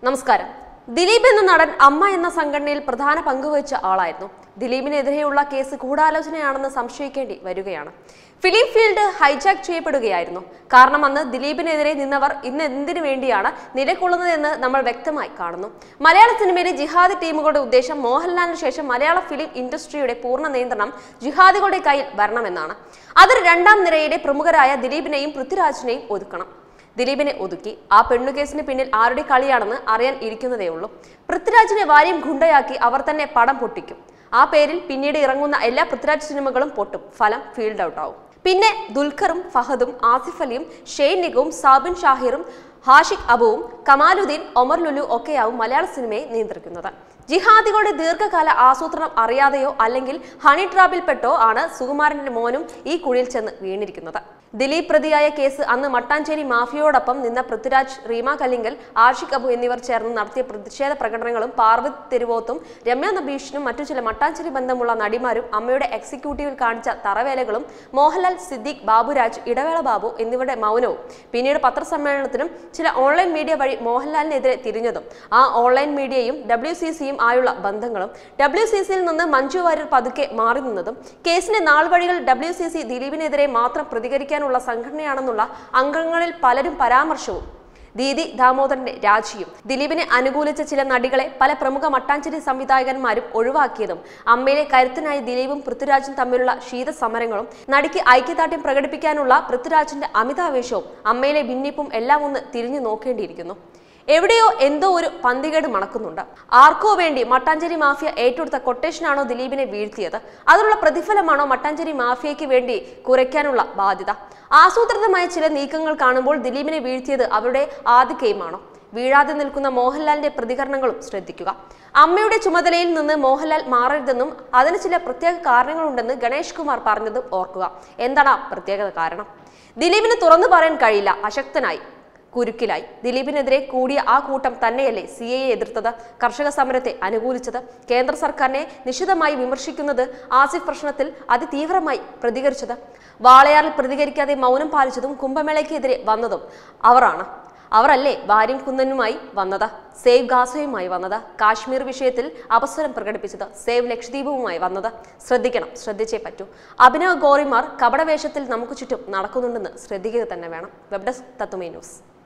നമസ്കാരം ദിലീപ് എന്ന നടൻ അമ്മ എന്ന സംഘടനയിൽ പ്രധാന പങ്കുവഹിച്ച ആളായിരുന്നു ദിലീപിനെതിരെയുള്ള കേസ് ഗൂഢാലോചനയാണെന്ന് സംശയിക്കേണ്ടി വരികയാണ് ഫിലിം ഫീൽഡ് ഹൈജാക്ക് ചെയ്യപ്പെടുകയായിരുന്നു കാരണം അന്ന് ദിലീപിനെതിരെ നിന്നവർ ഇന്ന് എന്തിനു വേണ്ടിയാണ് നിലകൊള്ളുന്നതെന്ന് നമ്മൾ വ്യക്തമായി കാണുന്നു മലയാള സിനിമയിലെ ജിഹാദി ടീമുകളുടെ ഉദ്ദേശം മോഹൻലാലിന് ശേഷം മലയാള ഫിലിം ഇൻഡസ്ട്രിയുടെ പൂർണ്ണ നിയന്ത്രണം ജിഹാദികളുടെ കയ്യിൽ വരണമെന്നാണ് അതിൽ രണ്ടാം നിരയിലെ പ്രമുഖരായ ദിലീപിനെയും പൃഥ്വിരാജിനെയും ഒതുക്കണം ദിലീപിനെ ഒതുക്കി ആ പെണ്ണുകേസിന് പിന്നിൽ ആരുടെ കളിയാണെന്ന് അറിയാൻ ഇരിക്കുന്നതേ ഉള്ളൂ പൃഥ്വിരാജിനെ വാര്യം ഗുണ്ടയാക്കി അവർ തന്നെ പടം പൊട്ടിക്കും ആ പേരിൽ പിന്നീട് ഇറങ്ങുന്ന എല്ലാ പൃഥ്വിരാജ് സിനിമകളും പൊട്ടും ഫലം ഫീൽഡ് ഔട്ട് ആവും പിന്നെ ദുൽഖറും ഫഹദും ആസിഫ് അലിയും ഷെയ്ൻ നിഗവും സാബിൻ ഷാഹിറും ഹാഷിഖ് അബുവും കമാലുദ്ദീൻ ഒമർ ലുലു ഒക്കെയാവും മലയാള സിനിമയെ നിയന്ത്രിക്കുന്നത് ജിഹാദികളുടെ ദീർഘകാല ആസൂത്രണം അറിയാതെയോ അല്ലെങ്കിൽ ഹണി ട്രാപ്പിൽപ്പെട്ടോ ആണ് സുകുമാരന്റെ മോനും ഈ കുഴിയിൽ ചെന്ന് വീണിരിക്കുന്നത് ദിലീപ് പ്രതിയായ കേസ് അന്ന് മട്ടാഞ്ചേരി മാഫിയോടൊപ്പം നിന്ന പൃഥ്വിരാജ് റീമ കല്ലിങ്കൽ ആഷിഖ് അബു എന്നിവർ ചേർന്ന് നടത്തിയ പ്രതിഷേധ പ്രകടനങ്ങളും പാർവതി തെരുവോത്തും രമ്യ നബീഷിനും മറ്റു ചില മട്ടാഞ്ചേരി ബന്ധമുള്ള നടിമാരും അമ്മയുടെ എക്സിക്യൂട്ടീവിൽ കാണിച്ച തറവേലകളും മോഹൻലാൽ സിദ്ദീഖ് ബാബുരാജ് ഇടവേള ബാബു എന്നിവരുടെ മൗനവും പിന്നീട് പത്രസമ്മേളനത്തിനും ചില ഓൺലൈൻ മീഡിയ വഴി മോഹൻലാലിനെതിരെ തിരിഞ്ഞതും ആ ഓൺലൈൻ മീഡിയയും ഡബ്ല്യു സി സിയും ആയുള്ള ബന്ധങ്ങളും ഡബ്ല്യു സി സിയിൽ നിന്ന് മഞ്ജു വാര്യർ പതുക്കെ മാറി നിന്നതും കേസിന്റെ നാൾ വഴികൾ ഡബ്ല്യു സി സി ദിലീപിനെതിരെ മാത്രം പ്രതികരിക്കാനുള്ള സംഘടനയാണെന്നുള്ള അംഗങ്ങളിൽ പലരും പരാമർശവും ദീദി ദാമോദരന്റെ രാജിയും ദിലീപിനെ അനുകൂലിച്ച ചില നടികളെ പല പ്രമുഖ മട്ടാഞ്ചേരി സംവിധായകന്മാരും ഒഴിവാക്കിയതും അമ്മയിലെ കരുത്തനായി ദിലീപും പൃഥ്വിരാജും തമ്മിലുള്ള ശീതസമരങ്ങളും നടിക്ക് ഐക്യദാർഢ്യം പ്രകടിപ്പിക്കാനുള്ള പൃഥ്വിരാജിന്റെ അമിതാവേശവും അമ്മയിലെ ഭിന്നിപ്പും എല്ലാം ഒന്ന് തിരിഞ്ഞു നോക്കേണ്ടിയിരിക്കുന്നു എവിടെയോ എന്തോ ഒരു പന്തികേട് മണക്കുന്നുണ്ട് ആർക്കോ വേണ്ടി മട്ടാഞ്ചേരി മാഫിയ ഏറ്റെടുത്ത കൊട്ടേഷനാണോ ദിലീപിനെ വീഴ്ത്തിയത് അതിനുള്ള പ്രതിഫലമാണോ മട്ടാഞ്ചേരി മാഫിയയ്ക്ക് വേണ്ടി കുറയ്ക്കാനുള്ള ബാധ്യത ആസൂത്രിതമായ ചില നീക്കങ്ങൾ കാണുമ്പോൾ ദിലീപിനെ വീഴ്ത്തിയത് അവരുടെ ആദ്യ വീഴാതെ നിൽക്കുന്ന മോഹൻലാലിന്റെ പ്രതികരണങ്ങളും ശ്രദ്ധിക്കുക അമ്മയുടെ ചുമതലയിൽ നിന്ന് മോഹൻലാൽ മാറരുതെന്നും അതിന് ചില പ്രത്യേക കാരണങ്ങളുണ്ടെന്ന് ഗണേഷ് കുമാർ പറഞ്ഞതും ഓർക്കുക എന്താണ് ആ പ്രത്യേകത കാരണം ദിലീപിന് തുറന്നു പറയാൻ കഴിയില്ല അശക്തനായി കുരുക്കിലായി ദിലീപിനെതിരെ കൂടിയ ആ കൂട്ടം തന്നെയല്ലേ സി എ എതിർത്തത് കർഷക സമരത്തെ അനുകൂലിച്ചത് കേന്ദ്ര സർക്കാരിനെ നിശിതമായി വിമർശിക്കുന്നത് ആസിഫ് പ്രശ്നത്തിൽ അതിതീവ്രമായി പ്രതികരിച്ചത് വാളയാറിൽ പ്രതികരിക്കാതെ മൗനം പാലിച്ചതും കുംഭമേളയ്ക്കെതിരെ വന്നതും അവരാണ് അവരല്ലേ ഭാര്യം കുന്നനുമായി വന്നത് സേവ് ഗാസയുമായി വന്നത് കാശ്മീർ വിഷയത്തിൽ അവസരം പ്രകടിപ്പിച്ചത് സേവ് ലക്ഷദ്വീപുമായി വന്നത് ശ്രദ്ധിക്കണം ശ്രദ്ധിച്ചേ പറ്റൂ അഭിനവ് ഗോറിമാർ കപടവേഷത്തിൽ നമുക്ക് ചുറ്റും നടക്കുന്നുണ്ടെന്ന് ശ്രദ്ധിക്കുക തന്നെ വേണം വെബ് ഡെസ്ക് തത്തുമേ ന്യൂസ്